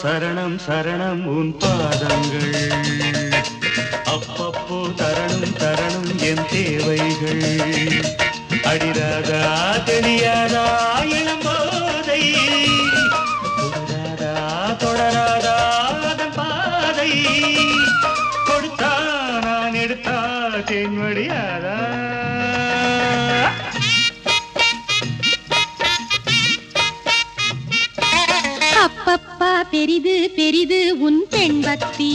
சரணம் சரணம் உன் பாதங்கள் அப்பப்போ தரணும் தரணும் என் தேவைகள் அடிராதா தெரியாதா இளம்போதை தொடராதா தொடராதா அதன் பாதை கொடுத்தா நான் எடுத்தா தென்வடியாதா அப்பப்பா பெரிது பெரிது உன் பெண் பக்தி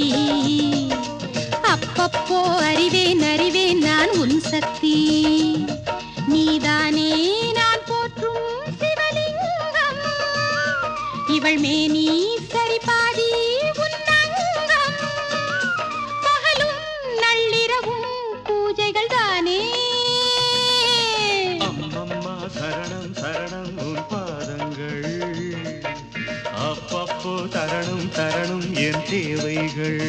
அப்பப்போ அறிவேன் அறிவேன் நான் உன் சக்தி நீதானே நான் போற்றும் சிவலிங்கம் இவள் மேனி சரிபாதி உன் அங்கம் பகலும் நள்ளிரவும் பூஜைகள் தானே அம்மம்மா சரணம் சரணம் உன் பாதங்கள் அப்பப்போ தரணும் தரணும் என் தேவைகள்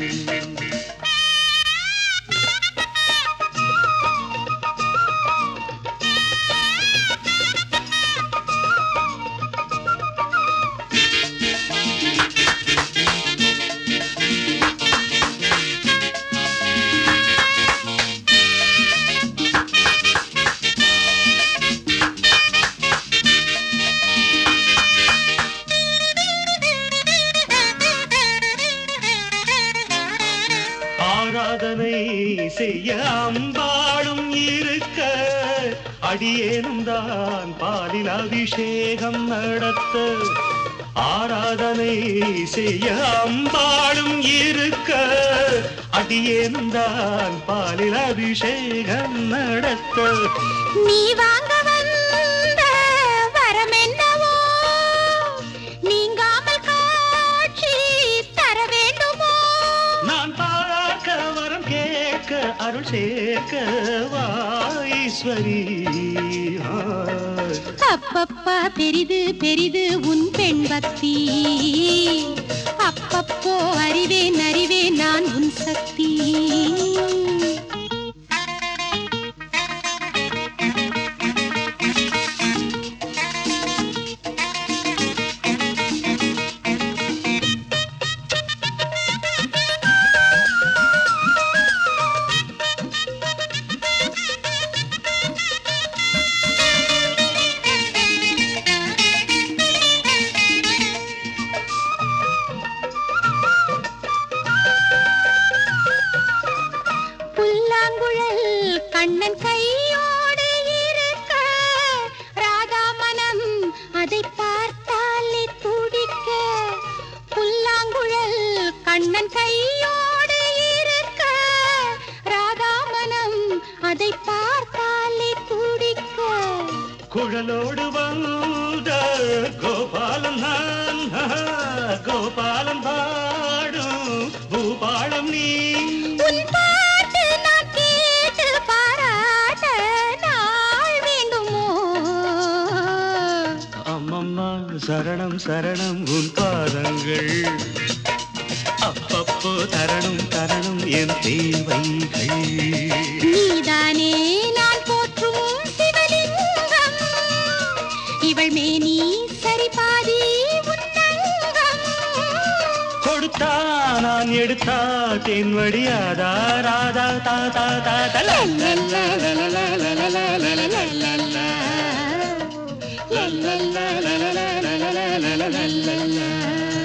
ஆராதனை செய்ய அம்பாளும் இருக்க அடியேனும் தான் பாலில் அபிஷேகம் நடத்த ஆராதனை செய்ய அம்பாளும் இருக்க அடியேனும் தான் பாலில் அபிஷேகம் நடத்த நீ வாங்க வந்த வரம் என்னவோ நீங்காமல் காட்சி தர வேண்டுமோ நான் பார்க்க வரம் கேட்க அருள் சேர்க்க வாஈஸ்வரி அப்பப்பா பெரிது பெரிது உன் பெண் பக்தி அப்பப்போ அறிவேன் அறிவேன் நான் உன் சக்தி புல்லாங்குழல் கண்ணன் கையோடு இருக்க ராதா மனம் அதை பார்த்தாலே துடிக்க புல்லாங்குழல் கண்ணன் கையோடு இருக்க ராதா மனம் அதை பார்த்தாலே துடிக்க குழலோடு வந்த கோபாலம் நான் கோபாலம் பாடும் பூபாலம் நீ உன் பாட்டு நான் கேட்டு பாராட்ட நாள் வேண்டுமோ அம்மம்மா சரணம் சரணம் உன் பாதங்கள் அப்பப்போ தரணும் தரணும் என் தேவைகள் நீதானே நான் போற்றும் சிவலிங்கம் இவள் மேனி சரிபாதி உன்னங்கம் கொடுத்தா நான் எடுத்தா தென்வடியாதா ராதா தா தா தா தா லா, லா, லா, லா, லா, லா, லா, லா, லா, லா, லா, லா, லா, லா. லா, லா, லா, லா, லா, லா, லா, லா, லா, லா, லா, லா, லா.